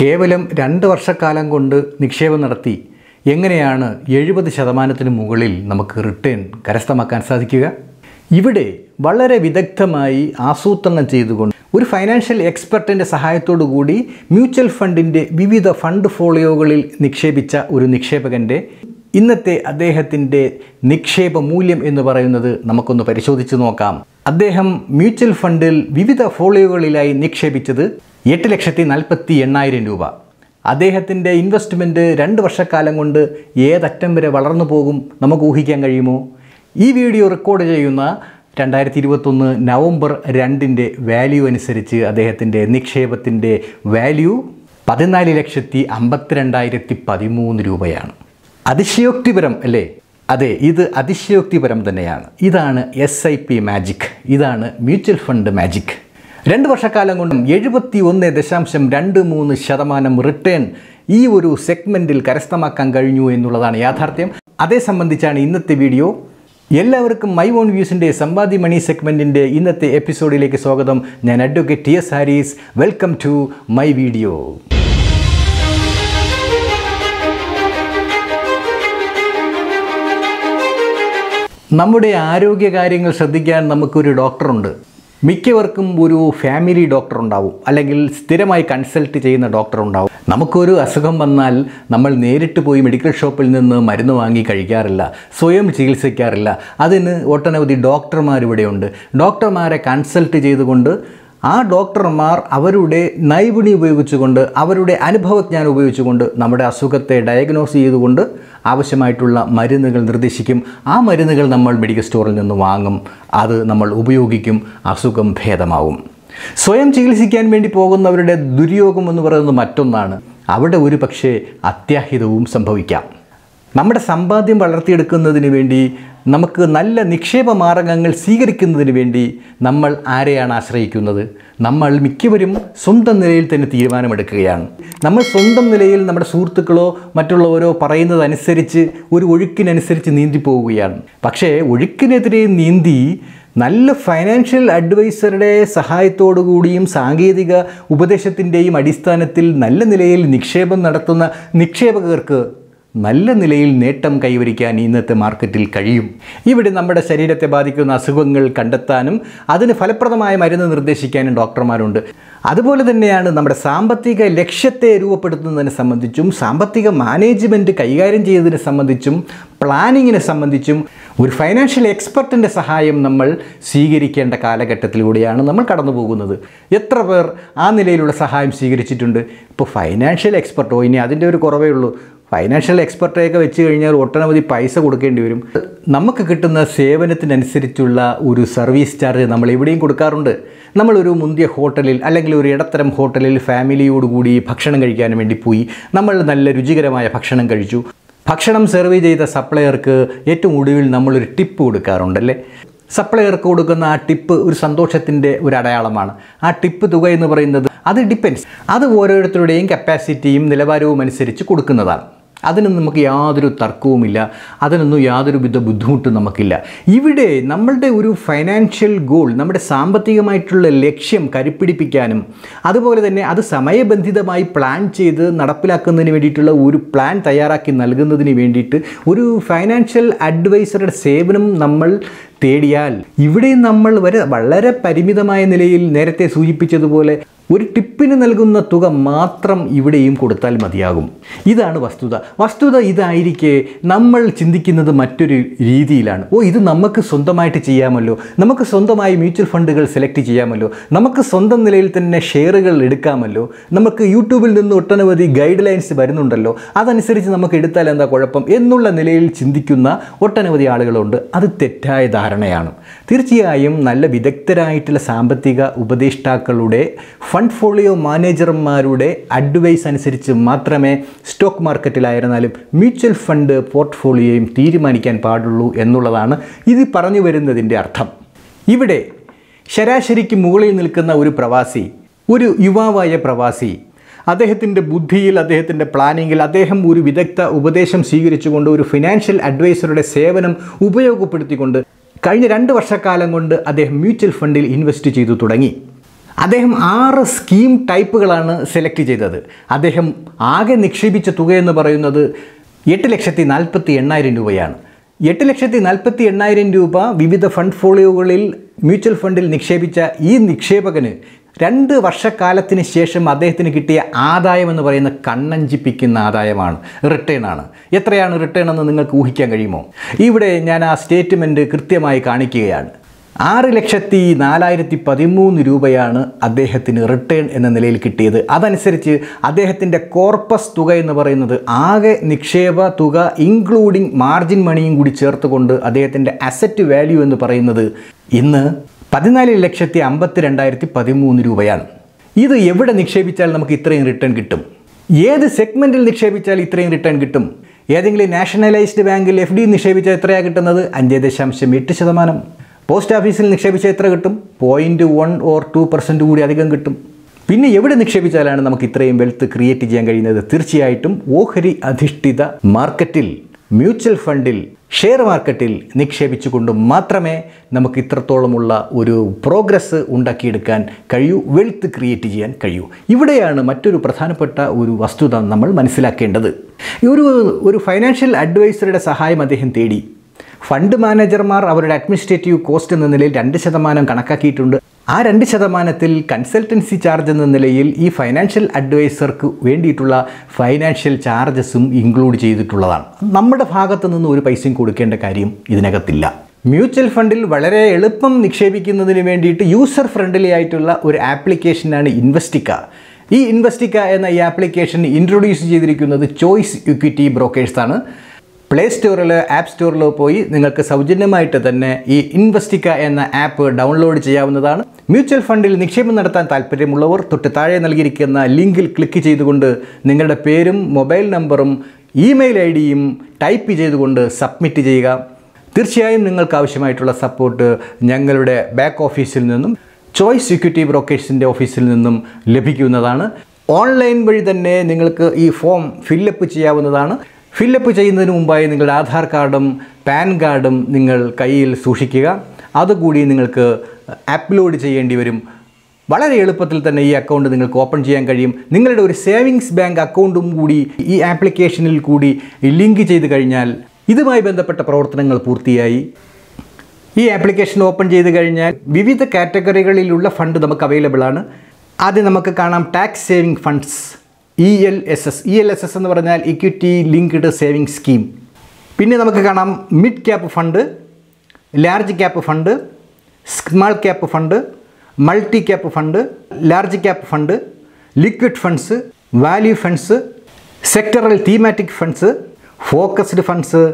കേവലം രണ്ട് വർഷക്കാലം കൊണ്ട് നിക്ഷേപം നടത്തി എങ്ങനെയാണ് എഴുപത് ശതമാനത്തിന് മുകളിൽ നമുക്ക് റിട്ടേൺ കരസ്ഥമാക്കാൻ സാധിക്കുക ഇവിടെ വളരെ വിദഗ്ധമായി ആസൂത്രണം ചെയ്തുകൊണ്ട് ഒരു ഫൈനാൻഷ്യൽ എക്സ്പെർട്ടിൻ്റെ സഹായത്തോടു കൂടി മ്യൂച്വൽ ഫണ്ടിൻ്റെ വിവിധ ഫണ്ട് ഫോളിയോകളിൽ നിക്ഷേപിച്ച ഒരു നിക്ഷേപകൻ്റെ ഇന്നത്തെ അദ്ദേഹത്തിൻ്റെ നിക്ഷേപ മൂല്യം എന്ന് പറയുന്നത് നമുക്കൊന്ന് പരിശോധിച്ച് നോക്കാം അദ്ദേഹം മ്യൂച്വൽ ഫണ്ടിൽ വിവിധ ഫോളിയോകളിലായി നിക്ഷേപിച്ചത് എട്ട് ലക്ഷത്തി നാൽപ്പത്തി എണ്ണായിരം രൂപ അദ്ദേഹത്തിൻ്റെ ഇൻവെസ്റ്റ്മെൻറ്റ് രണ്ട് വർഷക്കാലം കൊണ്ട് ഏതറ്റം വരെ വളർന്നു പോകും നമുക്ക് ഊഹിക്കാൻ കഴിയുമോ ഈ വീഡിയോ റെക്കോർഡ് ചെയ്യുന്ന രണ്ടായിരത്തി ഇരുപത്തൊന്ന് നവംബർ രണ്ടിൻ്റെ വാല്യൂ അനുസരിച്ച് അദ്ദേഹത്തിൻ്റെ നിക്ഷേപത്തിൻ്റെ വാല്യൂ പതിനാല് ലക്ഷത്തി അമ്പത്തിരണ്ടായിരത്തി പതിമൂന്ന് രൂപയാണ് അതിശയോക്തിപരം അല്ലേ അതെ ഇത് അതിശയോക്തിപരം തന്നെയാണ് ഇതാണ് എസ് ഐ പി മാജിക് ഇതാണ് മ്യൂച്വൽ ഫണ്ട് മാജിക് രണ്ട് വർഷക്കാലം കൊണ്ടും എഴുപത്തി ഒന്ന് ദശാംശം രണ്ട് മൂന്ന് ശതമാനം റിട്ടേൺ ഈ ഒരു സെഗ്മെൻറ്റിൽ കരസ്ഥമാക്കാൻ കഴിഞ്ഞു എന്നുള്ളതാണ് യാഥാർത്ഥ്യം അതേ സംബന്ധിച്ചാണ് ഇന്നത്തെ വീഡിയോ എല്ലാവർക്കും മൈ ഓൺ വ്യൂസിൻ്റെ സമ്പാദി മണി സെഗ്മെൻറ്റിൻ്റെ ഇന്നത്തെ എപ്പിസോഡിലേക്ക് സ്വാഗതം ഞാൻ advocate T S Haris welcome to my video നമ്മുടെ ആരോഗ്യ കാര്യങ്ങൾ ശ്രദ്ധിക്കാൻ നമുക്കൊരു ഡോക്ടറുണ്ട് മിക്കവർക്കും ഒരു ഫാമിലി ഡോക്ടർ ഉണ്ടാവും അല്ലെങ്കിൽ സ്ഥിരമായി കൺസൾട്ട് ചെയ്യുന്ന ഡോക്ടർ ഉണ്ടാവും നമുക്കൊരു അസുഖം വന്നാൽ നമ്മൾ നേരിട്ട് പോയി മെഡിക്കൽ ഷോപ്പിൽ നിന്ന് മരുന്ന് വാങ്ങി കഴിക്കാറില്ല സ്വയം ചികിത്സിക്കാറില്ല അതിന് ഒട്ടനവധി ഡോക്ടർമാർ ഇവിടെയുണ്ട് ഡോക്ടർമാരെ കൺസൾട്ട് ചെയ്തുകൊണ്ട് ആ ഡോക്ടർമാർ അവരുടെ നൈപുണ്യം ഉപയോഗിച്ചുകൊണ്ട് അവരുടെ അനുഭവജ്ഞാനം ഉപയോഗിച്ചുകൊണ്ട് നമ്മുടെ അസുഖത്തെ ഡയഗ്നോസ് ചെയ്തുകൊണ്ട് ആവശ്യമായിട്ടുള്ള മരുന്നുകൾ നിർദ്ദേശിക്കും ആ മരുന്നുകൾ നമ്മൾ മെഡിക്കൽ സ്റ്റോറിൽ നിന്ന് വാങ്ങും അത് നമ്മൾ ഉപയോഗിക്കും അസുഖം ഭേദമാവും സ്വയം ചികിത്സിക്കാൻ വേണ്ടി പോകുന്നവരുടെ ദുര്യോഗം എന്ന് പറയുന്നത് മറ്റൊന്നാണ് അവിടെ ഒരു പക്ഷേ അത്യാഹിതവും സംഭവിക്കാം നമ്മുടെ സമ്പാദ്യം വളർത്തിയെടുക്കുന്നതിന് വേണ്ടി നമുക്ക് നല്ല നിക്ഷേപ മാർഗങ്ങൾ സ്വീകരിക്കുന്നതിന് വേണ്ടി നമ്മൾ ആരെയാണ് ആശ്രയിക്കുന്നത് നമ്മൾ മിക്കവരും സ്വന്തം നിലയിൽ തന്നെ തീരുമാനമെടുക്കുകയാണ് നമ്മൾ സ്വന്തം നിലയിൽ നമ്മുടെ സുഹൃത്തുക്കളോ മറ്റുള്ളവരോ പറയുന്നതനുസരിച്ച് ഒരു ഒഴുക്കിനനുസരിച്ച് നീന്തി പോവുകയാണ് പക്ഷേ ഒഴുക്കിനെതിരെ നീന്തി നല്ല ഫൈനാൻഷ്യൽ അഡ്വൈസറുടെ സഹായത്തോടു കൂടിയും സാങ്കേതിക ഉപദേശത്തിൻ്റെയും അടിസ്ഥാനത്തിൽ നല്ല നിലയിൽ നിക്ഷേപം നടത്തുന്ന നിക്ഷേപകർക്ക് നല്ല നിലയിൽ നേട്ടം കൈവരിക്കാൻ ഇന്നത്തെ മാർക്കറ്റിൽ കഴിയും ഇവിടെ നമ്മുടെ ശരീരത്തെ ബാധിക്കുന്ന അസുഖങ്ങൾ കണ്ടെത്താനും അതിന് ഫലപ്രദമായ മരുന്ന് നിർദ്ദേശിക്കാനും ഡോക്ടർമാരുണ്ട് അതുപോലെ തന്നെയാണ് നമ്മുടെ സാമ്പത്തിക ലക്ഷ്യത്തെ രൂപപ്പെടുത്തുന്നതിനെ സംബന്ധിച്ചും സാമ്പത്തിക മാനേജ്മെൻറ്റ് കൈകാര്യം ചെയ്തതിനെ സംബന്ധിച്ചും പ്ലാനിങ്ങിനെ സംബന്ധിച്ചും ഒരു ഫൈനാൻഷ്യൽ എക്സ്പെർട്ടിൻ്റെ സഹായം നമ്മൾ സ്വീകരിക്കേണ്ട കാലഘട്ടത്തിലൂടെയാണ് നമ്മൾ കടന്നു പോകുന്നത് എത്ര പേർ ആ നിലയിലുള്ള സഹായം സ്വീകരിച്ചിട്ടുണ്ട് ഇപ്പോൾ ഫൈനാൻഷ്യൽ എക്സ്പെർട്ടോ ഇനി അതിൻ്റെ ഒരു കുറവേ ഉള്ളൂ ഫൈനാൻഷ്യൽ എക്സ്പെർട്ടൊക്കെ വെച്ച് കഴിഞ്ഞാൽ ഒട്ടനവധി പൈസ കൊടുക്കേണ്ടി വരും നമുക്ക് കിട്ടുന്ന സേവനത്തിനനുസരിച്ചുള്ള ഒരു സർവീസ് ചാർജ് നമ്മൾ എവിടെയും കൊടുക്കാറുണ്ട് നമ്മളൊരു മുന്തിയ ഹോട്ടലിൽ അല്ലെങ്കിൽ ഒരു ഇടത്തരം ഹോട്ടലിൽ ഫാമിലിയോടുകൂടി ഭക്ഷണം കഴിക്കാൻ വേണ്ടി പോയി നമ്മൾ നല്ല രുചികരമായ ഭക്ഷണം കഴിച്ചു ഭക്ഷണം സെർവ് ചെയ്ത സപ്ലയർക്ക് ഏറ്റവും ഒടുവിൽ നമ്മളൊരു ടിപ്പ് കൊടുക്കാറുണ്ടല്ലേ സപ്ലയർക്ക് കൊടുക്കുന്ന ആ ടിപ്പ് ഒരു സന്തോഷത്തിൻ്റെ ഒരു അടയാളമാണ് ആ ടിപ്പ് തുക എന്ന് പറയുന്നത് അത് ഡിപ്പെൻസ് അത് ഓരോരുത്തരുടെയും കപ്പാസിറ്റിയും നിലവാരവും അനുസരിച്ച് കൊടുക്കുന്നതാണ് അതിനൊന്നും നമുക്ക് യാതൊരു തർക്കവുമില്ല അതിനൊന്നും യാതൊരു വിധ ബുദ്ധിമുട്ടും നമുക്കില്ല ഇവിടെ നമ്മളുടെ ഒരു ഫൈനാൻഷ്യൽ ഗോൾ നമ്മുടെ സാമ്പത്തികമായിട്ടുള്ള ലക്ഷ്യം കരുപ്പിടിപ്പിക്കാനും അതുപോലെ തന്നെ അത് സമയബന്ധിതമായി പ്ലാൻ ചെയ്ത് നടപ്പിലാക്കുന്നതിന് വേണ്ടിയിട്ടുള്ള ഒരു പ്ലാൻ തയ്യാറാക്കി നൽകുന്നതിന് വേണ്ടിയിട്ട് ഒരു ഫൈനാൻഷ്യൽ അഡ്വൈസറുടെ സേവനം നമ്മൾ തേടിയാൽ ഇവിടെ നമ്മൾ വരെ വളരെ പരിമിതമായ നിലയിൽ നേരത്തെ സൂചിപ്പിച്ചതുപോലെ ഒരു ടിപ്പിന് നൽകുന്ന തുക മാത്രം ഇവിടെയും കൊടുത്താൽ മതിയാകും ഇതാണ് വസ്തുത വസ്തുത ഇതായിരിക്കെ നമ്മൾ ചിന്തിക്കുന്നത് മറ്റൊരു രീതിയിലാണ് ഓ ഇത് നമുക്ക് സ്വന്തമായിട്ട് ചെയ്യാമല്ലോ നമുക്ക് സ്വന്തമായി മ്യൂച്വൽ ഫണ്ടുകൾ സെലക്ട് ചെയ്യാമല്ലോ നമുക്ക് സ്വന്തം നിലയിൽ തന്നെ ഷെയറുകൾ എടുക്കാമല്ലോ നമുക്ക് യൂട്യൂബിൽ നിന്ന് ഒട്ടനവധി ഗൈഡ് ലൈൻസ് വരുന്നുണ്ടല്ലോ അതനുസരിച്ച് നമുക്ക് എടുത്താൽ എന്താ കുഴപ്പം എന്നുള്ള നിലയിൽ ചിന്തിക്കുന്ന ഒട്ടനവധി ആളുകളുണ്ട് അത് തെറ്റായ ധാരണയാണ് തീർച്ചയായും നല്ല വിദഗ്ധരായിട്ടുള്ള സാമ്പത്തിക ഉപദേഷ്ടാക്കളുടെ ഫണ്ട് ഫോളിയോ മാനേജർമാരുടെ അഡ്വൈസ് അനുസരിച്ച് മാത്രമേ സ്റ്റോക്ക് മാർക്കറ്റിലായിരുന്നാലും മ്യൂച്വൽ ഫണ്ട് പോർട്ട്ഫോളിയോയും തീരുമാനിക്കാൻ പാടുള്ളൂ എന്നുള്ളതാണ് ഇത് പറഞ്ഞു വരുന്നതിൻ്റെ അർത്ഥം ഇവിടെ ശരാശരിക്ക് മുകളിൽ നിൽക്കുന്ന ഒരു പ്രവാസി ഒരു യുവാവായ പ്രവാസി അദ്ദേഹത്തിൻ്റെ ബുദ്ധിയിൽ അദ്ദേഹത്തിൻ്റെ പ്ലാനിങ്ങിൽ അദ്ദേഹം ഒരു വിദഗ്ധ ഉപദേശം സ്വീകരിച്ചുകൊണ്ട് ഒരു ഫിനാൻഷ്യൽ അഡ്വൈസറുടെ സേവനം ഉപയോഗപ്പെടുത്തിക്കൊണ്ട് കഴിഞ്ഞ രണ്ട് വർഷക്കാലം കൊണ്ട് അദ്ദേഹം മ്യൂച്വൽ ഫണ്ടിൽ ഇൻവെസ്റ്റ് ചെയ്തു തുടങ്ങി അദ്ദേഹം ആറ് സ്കീം ടൈപ്പുകളാണ് സെലക്ട് ചെയ്തത് അദ്ദേഹം ആകെ നിക്ഷേപിച്ച തുക എന്ന് പറയുന്നത് എട്ട് ലക്ഷത്തി നാൽപ്പത്തി എണ്ണായിരം രൂപയാണ് എട്ട് ലക്ഷത്തി നാൽപ്പത്തി എണ്ണായിരം രൂപ വിവിധ ഫണ്ട് ഫോളിയോകളിൽ മ്യൂച്വൽ ഫണ്ടിൽ നിക്ഷേപിച്ച ഈ നിക്ഷേപകന് രണ്ട് വർഷക്കാലത്തിന് ശേഷം അദ്ദേഹത്തിന് കിട്ടിയ ആദായം എന്ന് പറയുന്ന കണ്ണഞ്ചിപ്പിക്കുന്ന ആദായമാണ് റിട്ടേൺ ആണ് എത്രയാണ് റിട്ടേൺ എന്ന് നിങ്ങൾക്ക് ഊഹിക്കാൻ കഴിയുമോ ഇവിടെ ഞാൻ ആ സ്റ്റേറ്റ്മെൻറ്റ് കൃത്യമായി കാണിക്കുകയാണ് ആറ് ലക്ഷത്തി നാലായിരത്തി പതിമൂന്ന് രൂപയാണ് അദ്ദേഹത്തിന് റിട്ടേൺ എന്ന നിലയിൽ കിട്ടിയത് അതനുസരിച്ച് അദ്ദേഹത്തിൻ്റെ കോർപ്പസ് തുക എന്ന് പറയുന്നത് ആകെ നിക്ഷേപ തുക ഇൻക്ലൂഡിംഗ് മാർജിൻ മണിയും കൂടി ചേർത്തുകൊണ്ട് അദ്ദേഹത്തിൻ്റെ അസറ്റ് വാല്യൂ എന്ന് പറയുന്നത് ഇന്ന് പതിനാല് ലക്ഷത്തി അമ്പത്തി രണ്ടായിരത്തി പതിമൂന്ന് രൂപയാണ് ഇത് എവിടെ നിക്ഷേപിച്ചാൽ നമുക്ക് ഇത്രയും റിട്ടേൺ കിട്ടും ഏത് സെഗ്മെൻറ്റിൽ നിക്ഷേപിച്ചാൽ ഇത്രയും റിട്ടേൺ കിട്ടും ഏതെങ്കിലും നാഷണലൈസ്ഡ് ബാങ്കിൽ എഫ് ഡി നിക്ഷേപിച്ചാൽ എത്രയാണ് കിട്ടുന്നത് അഞ്ച് ദശാംശം എട്ട് ശതമാനം പോസ്റ്റ് ഓഫീസിൽ നിക്ഷേപിച്ചാൽ എത്ര കിട്ടും point one or two percent കൂടി അധികം കിട്ടും പിന്നെ എവിടെ നിക്ഷേപിച്ചാലാണ് നമുക്ക് ഇത്രയും വെൽത്ത് ക്രിയേറ്റ് ചെയ്യാൻ കഴിയുന്നത് തീർച്ചയായിട്ടും ഓഹരി അധിഷ്ഠിത മാർക്കറ്റിൽ മ്യൂച്വൽ ഫണ്ടിൽ ഷെയർ മാർക്കറ്റിൽ നിക്ഷേപിച്ചുകൊണ്ട് മാത്രമേ നമുക്ക് ഇത്രത്തോളമുള്ള ഒരു പ്രോഗ്രസ് ഉണ്ടാക്കിയെടുക്കാൻ കഴിയൂ വെൽത്ത് ക്രിയേറ്റ് ചെയ്യാൻ കഴിയൂ ഇവിടെയാണ് മറ്റൊരു പ്രധാനപ്പെട്ട ഒരു വസ്തുത നമ്മൾ മനസ്സിലാക്കേണ്ടത് ഈ ഒരു ഒരു ഫൈനാൻഷ്യൽ അഡ്വൈസറുടെ സഹായം അദ്ദേഹം തേടി ഫണ്ട് മാനേജർമാർ അവരുടെ അഡ്മിനിസ്ട്രേറ്റീവ് കോസ്റ്റ് എന്ന നിലയിൽ രണ്ട് ശതമാനം കണക്കാക്കിയിട്ടുണ്ട് ആ രണ്ട് ശതമാനത്തിൽ കൺസൾട്ടൻസി ചാർജ് എന്ന നിലയിൽ ഈ ഫൈനാൻഷ്യൽ അഡ്വൈസർക്ക് വേണ്ടിയിട്ടുള്ള ഫൈനാൻഷ്യൽ ചാർജസും ഇൻക്ലൂഡ് ചെയ്തിട്ടുള്ളതാണ് നമ്മുടെ ഭാഗത്തു നിന്ന് ഒരു പൈസയും കൊടുക്കേണ്ട കാര്യം ഇതിനകത്തില്ല മ്യൂച്വൽ ഫണ്ടിൽ വളരെ എളുപ്പം നിക്ഷേപിക്കുന്നതിന് വേണ്ടിയിട്ട് യൂസർ ഫ്രണ്ട്ലി ആയിട്ടുള്ള ഒരു ആപ്ലിക്കേഷനാണ് ഇൻവെസ്റ്റിക്ക ഈ ഇൻവെസ്റ്റിക്ക എന്ന ഈ ആപ്ലിക്കേഷൻ ഇൻട്രൊഡ്യൂസ് ചെയ്തിരിക്കുന്നത് ചോയ്സ് ഇക്വിറ്റി ബ്രോക്കേഴ്സാണ് പ്ലേ സ്റ്റോറിലോ ആപ്പ് സ്റ്റോറിലോ പോയി നിങ്ങൾക്ക് സൗജന്യമായിട്ട് തന്നെ ഈ ഇൻവെസ്റ്റിക്ക എന്ന ആപ്പ് ഡൗൺലോഡ് ചെയ്യാവുന്നതാണ് മ്യൂച്വൽ ഫണ്ടിൽ നിക്ഷേപം നടത്താൻ താല്പര്യമുള്ളവർ തൊട്ട് താഴെ നൽകിയിരിക്കുന്ന ലിങ്കിൽ ക്ലിക്ക് ചെയ്തുകൊണ്ട് നിങ്ങളുടെ പേരും മൊബൈൽ നമ്പറും ഇമെയിൽ ഐ ഡിയും ടൈപ്പ് ചെയ്തുകൊണ്ട് സബ്മിറ്റ് ചെയ്യുക തീർച്ചയായും നിങ്ങൾക്ക് ആവശ്യമായിട്ടുള്ള സപ്പോർട്ട് ഞങ്ങളുടെ ബാക്ക് ഓഫീസിൽ നിന്നും ചോയ്സ് ഇക്വിറ്റി ബ്രോക്കേഴ്സിൻ്റെ ഓഫീസിൽ നിന്നും ലഭിക്കുന്നതാണ് ഓൺലൈൻ വഴി തന്നെ നിങ്ങൾക്ക് ഈ ഫോം ഫില്ലപ്പ് ചെയ്യാവുന്നതാണ് ഫില്ലപ്പ് ചെയ്യുന്നതിന് മുമ്പായി നിങ്ങളുടെ ആധാർ കാർഡും പാൻ കാർഡും നിങ്ങൾ കയ്യിൽ സൂക്ഷിക്കുക അതുകൂടി നിങ്ങൾക്ക് അപ്ലോഡ് ചെയ്യേണ്ടി വരും വളരെ എളുപ്പത്തിൽ തന്നെ ഈ അക്കൗണ്ട് നിങ്ങൾക്ക് ഓപ്പൺ ചെയ്യാൻ കഴിയും നിങ്ങളുടെ ഒരു സേവിങ്സ് ബാങ്ക് അക്കൗണ്ടും കൂടി ഈ ആപ്ലിക്കേഷനിൽ കൂടി ലിങ്ക് ചെയ്ത് കഴിഞ്ഞാൽ ഇതുമായി ബന്ധപ്പെട്ട പ്രവർത്തനങ്ങൾ പൂർത്തിയായി ഈ ആപ്ലിക്കേഷൻ ഓപ്പൺ ചെയ്ത് കഴിഞ്ഞാൽ വിവിധ കാറ്റഗറികളിലുള്ള ഫണ്ട് നമുക്ക് അവൈലബിൾ ആണ് ആദ്യം നമുക്ക് കാണാം tax saving funds E L S S E L S S എന്ന് പറഞ്ഞാൽ ഇക്വിറ്റി ലിങ്ക്ഡ് സേവിംഗ് സ്കീം പിന്നെ നമുക്ക് കാണാം mid cap fund large cap fund small cap fund multi cap fund large cap fund liquid funds value funds sectoral thematic funds focused funds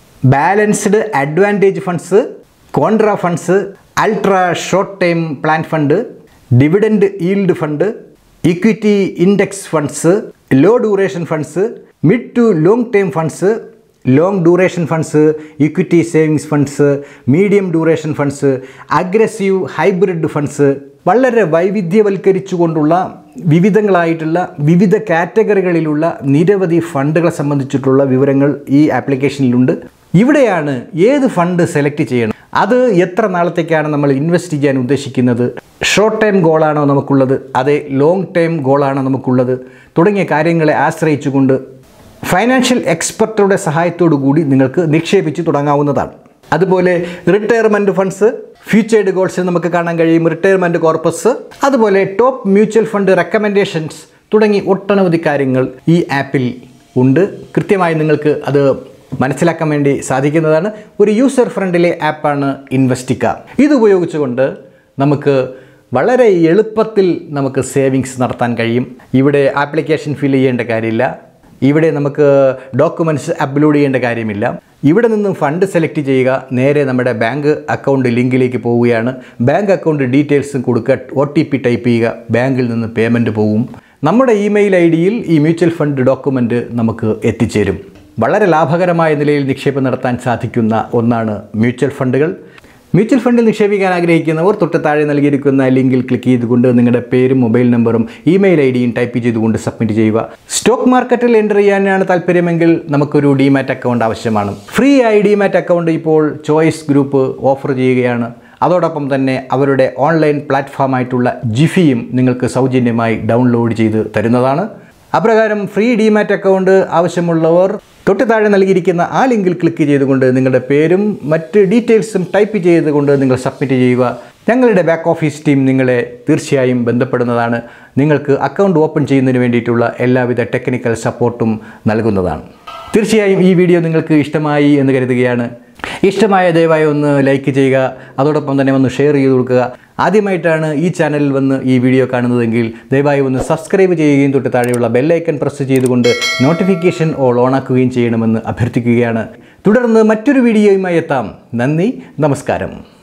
balanced advantage funds contra funds ultra short time plan fund dividend yield fund equity index funds low duration funds mid to long time funds long duration funds equity savings funds medium duration funds aggressive hybrid funds വളരെ വൈവിധ്യവൽക്കരിച്ചുകൊണ്ടുള്ള വിവിധങ്ങളായിട്ടുള്ള വിവിധ കാറ്റഗറികളിലുള്ള നിരവധി ഫണ്ടുകളെ സംബന്ധിച്ചിട്ടുള്ള വിവരങ്ങൾ ഈ ആപ്ലിക്കേഷനിലുണ്ട് ഇവിടെയാണ് ഏത് fund select ചെയ്യണം അത് എത്ര നാളത്തേക്കാണ് നമ്മൾ ഇൻവെസ്റ്റ് ചെയ്യാൻ ഉദ്ദേശിക്കുന്നത് ഷോർട്ട് ടൈം ഗോളാണോ നമുക്കുള്ളത് അതേ ലോങ് ടൈം ഗോളാണോ നമുക്കുള്ളത് തുടങ്ങിയ കാര്യങ്ങളെ ആശ്രയിച്ചുകൊണ്ട് ഫൈനാൻഷ്യൽ എക്സ്പെർട്ടുടെ സഹായത്തോടു കൂടി നിങ്ങൾക്ക് നിക്ഷേപിച്ച് തുടങ്ങാവുന്നതാണ് അതുപോലെ റിട്ടയർമെൻറ്റ് ഫണ്ട്സ് ഫ്യൂച്ചേർഡ് ഗോൾസ് നമുക്ക് കാണാൻ കഴിയും റിട്ടയർമെൻറ്റ് കോർപ്പസ് അതുപോലെ ടോപ്പ് മ്യൂച്വൽ ഫണ്ട് റെക്കമെൻഡേഷൻസ് തുടങ്ങി ഒട്ടനവധി കാര്യങ്ങൾ ഈ ആപ്പിൽ ഉണ്ട് കൃത്യമായി നിങ്ങൾക്ക് അത് മനസ്സിലാക്കാൻ വേണ്ടി സാധിക്കുന്നതാണ് ഒരു യൂസർ ഫ്രണ്ട്ലി ആപ്പാണ് ഇൻവെസ്റ്റിക്ക ഇത് ഉപയോഗിച്ചുകൊണ്ട് നമുക്ക് വളരെ എളുപ്പത്തിൽ നമുക്ക് സേവിങ്സ് നടത്താൻ കഴിയും ഇവിടെ ആപ്ലിക്കേഷൻ ഫിൽ ചെയ്യേണ്ട കാര്യമില്ല ഇവിടെ നമുക്ക് ഡോക്യുമെൻറ്റ്സ് അപ്ലോഡ് ചെയ്യേണ്ട കാര്യമില്ല ഇവിടെ നിന്നും ഫണ്ട് സെലക്ട് ചെയ്യുക നേരെ നമ്മുടെ ബാങ്ക് അക്കൗണ്ട് ലിങ്കിലേക്ക് പോവുകയാണ് ബാങ്ക് അക്കൗണ്ട് ഡീറ്റെയിൽസും കൊടുക്കുക ഒ ടി പി ടൈപ്പ് ചെയ്യുക ബാങ്കിൽ നിന്ന് പേയ്മെൻറ്റ് പോകും നമ്മുടെ ഇമെയിൽ ഐ ഡിയിൽ ഈ മ്യൂച്വൽ ഫണ്ട് ഡോക്യുമെൻറ്റ് നമുക്ക് എത്തിച്ചേരും വളരെ ലാഭകരമായ നിലയിൽ നിക്ഷേപം നടത്താൻ സാധിക്കുന്ന ഒന്നാണ് മ്യൂച്വൽ ഫണ്ടുകൾ മ്യൂച്വൽ ഫണ്ടിൽ നിക്ഷേപിക്കാൻ ആഗ്രഹിക്കുന്നവർ തൊട്ട് താഴെ നൽകിയിരിക്കുന്ന ലിങ്കിൽ ക്ലിക്ക് ചെയ്തുകൊണ്ട് നിങ്ങളുടെ പേരും മൊബൈൽ നമ്പറും ഇമെയിൽ ഐ ഡിയും ടൈപ്പ് ചെയ്തുകൊണ്ട് സബ്മിറ്റ് ചെയ്യുക സ്റ്റോക്ക് മാർക്കറ്റിൽ എൻ്റർ ചെയ്യാനാണ് താല്പര്യമെങ്കിൽ നമുക്കൊരു ഡിമാറ്റ് അക്കൗണ്ട് ആവശ്യമാണ് ഫ്രീ ആയി ഡിമാറ്റ് അക്കൗണ്ട് ഇപ്പോൾ ചോയ്സ് ഗ്രൂപ്പ് ഓഫർ ചെയ്യുകയാണ് അതോടൊപ്പം തന്നെ അവരുടെ ഓൺലൈൻ പ്ലാറ്റ്ഫോമായിട്ടുള്ള ജിഫിയും നിങ്ങൾക്ക് സൗജന്യമായി ഡൗൺലോഡ് ചെയ്ത് തരുന്നതാണ് അപ്രകാരം ഫ്രീ ഡിമാറ്റ് അക്കൗണ്ട് ആവശ്യമുള്ളവർ തൊട്ട് താഴെ നൽകിയിരിക്കുന്ന ആ ലിങ്കിൽ ക്ലിക്ക് ചെയ്തുകൊണ്ട് നിങ്ങളുടെ പേരും മറ്റ് ഡീറ്റെയിൽസും ടൈപ്പ് ചെയ്തുകൊണ്ട് നിങ്ങൾ സബ്മിറ്റ് ചെയ്യുക ഞങ്ങളുടെ ബാക്ക് ഓഫീസ് ടീം നിങ്ങളെ തീർച്ചയായും ബന്ധപ്പെടുന്നതാണ് നിങ്ങൾക്ക് അക്കൗണ്ട് ഓപ്പൺ ചെയ്യുന്നതിന് വേണ്ടിയിട്ടുള്ള എല്ലാവിധ ടെക്നിക്കൽ സപ്പോർട്ടും നൽകുന്നതാണ് തീർച്ചയായും ഈ വീഡിയോ നിങ്ങൾക്ക് ഇഷ്ടമായി എന്ന് കരുതുകയാണ് ഇഷ്ടമായ ദയവായി ഒന്ന് ലൈക്ക് ചെയ്യുക അതോടൊപ്പം തന്നെ ഒന്ന് ഷെയർ ചെയ്ത് കൊടുക്കുക ആദ്യമായിട്ടാണ് ഈ ചാനലിൽ വന്ന് ഈ വീഡിയോ കാണുന്നതെങ്കിൽ ദയവായി ഒന്ന് സബ്സ്ക്രൈബ് ചെയ്യുകയും തൊട്ട് താഴെയുള്ള ബെല്ലൈക്കൺ പ്രസ് ചെയ്തുകൊണ്ട് നോട്ടിഫിക്കേഷൻ ഓൾ ഓണാക്കുകയും ചെയ്യണമെന്ന് അഭ്യർത്ഥിക്കുകയാണ് തുടർന്ന് മറ്റൊരു വീഡിയോയുമായി എത്താം നന്ദി നമസ്കാരം